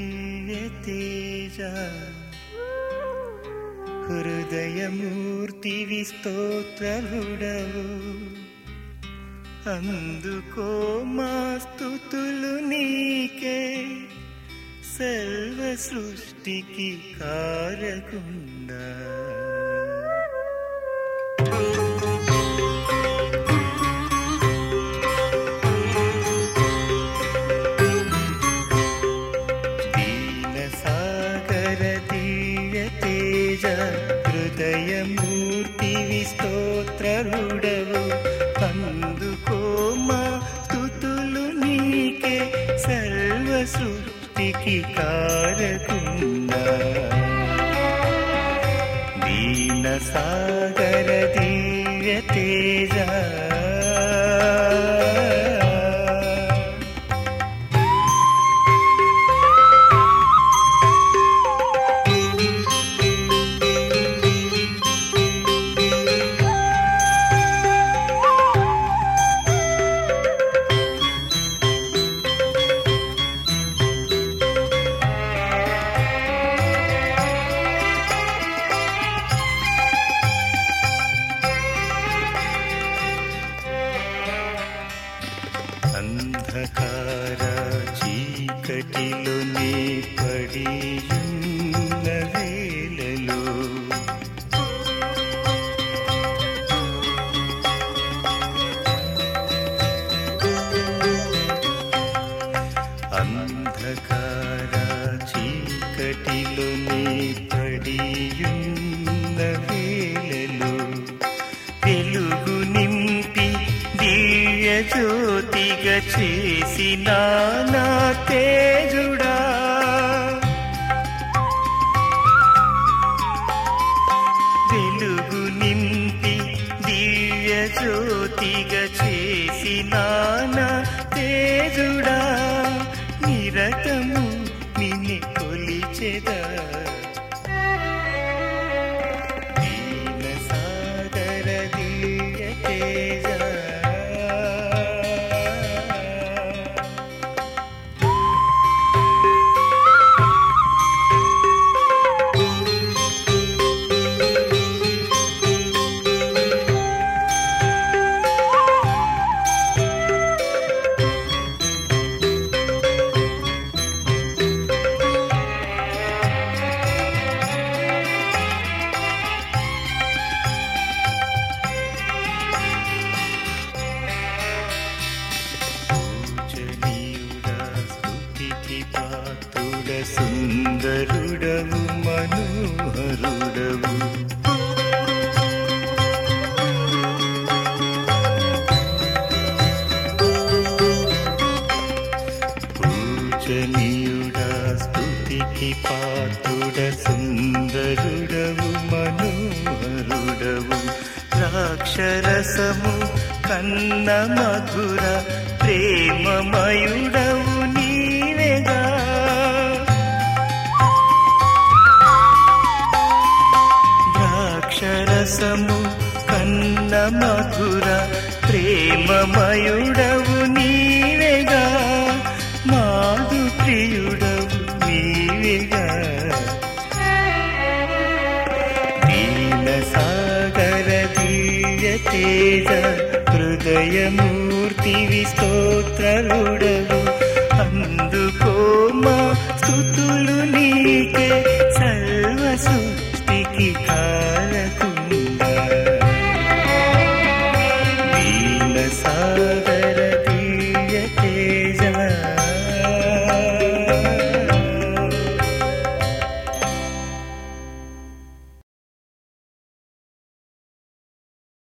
దివ్య తేజ హృదయమూర్తివి స్తోత్రలుడవు అందుకో మా స్తుతులు నీకే సర్వ సృష్టికి కారకుండా దీన సాగర దివ్య తేజ హృదయమూర్తివి స్తోత్రరుడవు అందుకో మా స్తుతులు నీకే సర్వ సృష్టికి కారకుండా దీన సాగర దివ్య తేజ అంధకార చీకటిలోనే పడియున్న వేళలో అంధకార చీకటిలోనే పడియున్న వేళలో వెలుగు నింపి దివ్య జ్యోతిగా చేసిన నా తేజుడా వెలుగు నింపి దివ్య జ్యోతిగా చేసిన నా తేజుడా నిరతము నిన్ను కొలిచెదా దీన సాగర దివ్య తేజ పూజనీయుడా స్తుతికి పాత్రుడ సుందరుడవు మనోహరుడవు పూజనీయుడా స్తుతికి పాత్రుడ సుందరుడవు మనోహరుడవు ద్రాక్షరసము కన్న మధుర ప్రేమమయుడవు నీవేగా ద్రాక్షరసము కన్న మధుర ప్రేమమయుడవు నీవేగా మాధు ప్రియుడవు నీవేగా దీన సాగర దివ్య తేజ హృదయమూర్తివి స్తోత్రరుడవు అందుకో మా స్తుతులు నీకే సర్వ సృష్టికి కారకుండా దీన సాగర